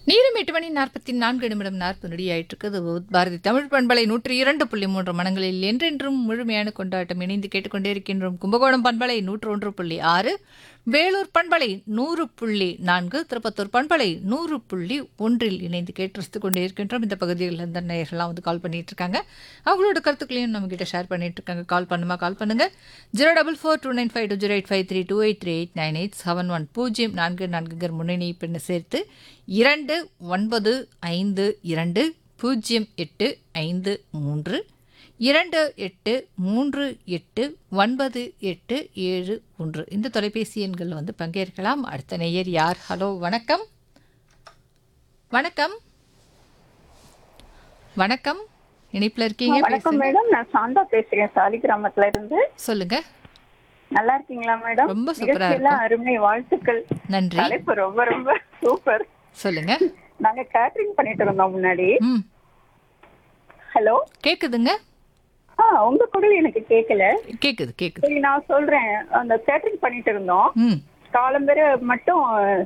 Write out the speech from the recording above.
நேரம் எட்டு மணி நாற்பத்தி நான்கு நிமிடம் நாற்பது நொடி ஆயிட்டிருக்குது பாரதி தமிழ் பண்பலை நூற்றி இரண்டு புள்ளி மூன்று மனங்களில் என்றென்றும் முழுமையான கொண்டாட்டம் இணைந்து கேட்டுக்கொண்டே இருக்கின்றோம் கும்பகோணம் பண்பலை நூற்று ஒன்று புள்ளி ஆறு வேலூர் பண்பலை நூறு புள்ளி நான்கு திருப்பத்தூர் பண்பலை நூறு புள்ளி ஒன்றில் இணைந்து கேட்டு ரசித்துக் கொண்டே இருக்கின்றோம் இந்த பகுதிகளில் இருந்த நேயர்கள்லாம் வந்து கால் பண்ணிட்டு இருக்காங்க அவங்களோட கருத்துக்களையும் நம்ம கிட்ட ஷேர் பண்ணிட்டு இருக்காங்க கால் பண்ணுமா கால் பண்ணுங்க zero double four two nine five two zero eight five three two eight three eight nine eight seven one பூஜ்ஜியம் நான்கு நான்குங்கிற முன்னணி பெண்ணை சேர்த்து இரண்டு ஒன்பது ஐந்து இரண்டு பூஜ்ஜியம் எட்டு ஐந்து மூன்று இரண்டு எட்டு மூன்று எட்டு ஒன்பது எட்டு ஏழு ஒன்று இந்த தொலைபேசி எண்கள் வந்து பங்கேற்கலாம் அடுத்த நேயர் யார் ஹலோ வணக்கம் வணக்கம் வணக்கம் இணைப்பில் இருக்கீங்க வணக்கம் பேசுங்க. மேடம் நான் சாந்தா பேசுறேன் சாலி கிராமத்துல இருந்து சொல்லுங்க நல்லா இருக்கீங்களா மேடம் ரொம்ப சூப்பரா நிகழ்ச்சியெல்லாம் அருமை வாழ்த்துக்கள் நன்றி தலைப்பு ரொம்ப ரொம்ப சூப்பர் சொல்லுங்க நாங்க கேட்டரிங் பண்ணிட்டு இருந்தோம் முன்னாடி ம் ஹலோ கேக்குதுங்க ஆ உங்க குரல் எனக்கு கேட்கல கேக்குது கேக்குது சரி நான் சொல்றேன் அந்த கேட்டரிங் பண்ணிட்டு இருந்தோம் ம் காலம்பெற மட்டும்